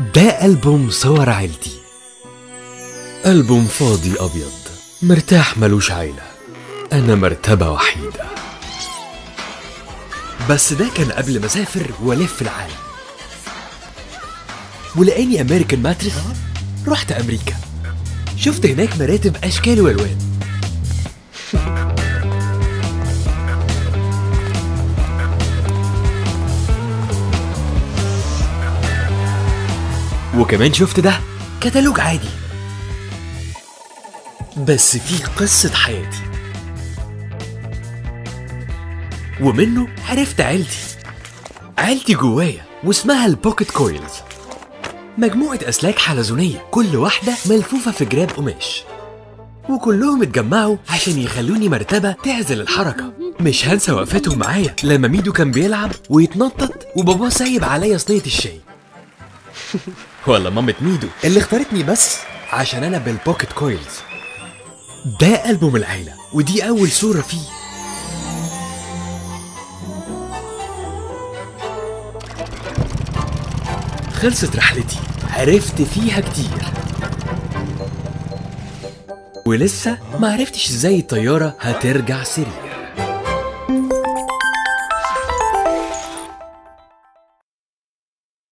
ده ألبوم صور عيلتي ألبوم فاضي أبيض مرتاح ملوش عيلة أنا مرتبة وحيدة بس ده كان قبل ما أسافر وألف العالم ولقاني أمريكان ماتريس رحت أمريكا شفت هناك مراتب أشكال وألوان وكمان شفت ده كتالوج عادي بس فيه قصة حياتي ومنه عرفت عيلتي عيلتي جوايا واسمها البوكيت كويلز مجموعة أسلاك حلزونية كل واحدة ملفوفة في جراب قماش وكلهم اتجمعوا عشان يخلوني مرتبة تعزل الحركة مش هنسى وقفتهم معايا لما ميدو كان بيلعب ويتنطط وبابا سايب عليا صينية الشاي ولا مامة ميدو اللي اختارتني بس عشان انا بالبوكيت كويلز ده ألبوم العيلة ودي أول صورة فيه خلصت رحلتي عرفت فيها كتير ولسه ما عرفتش ازاي الطيارة هترجع سريع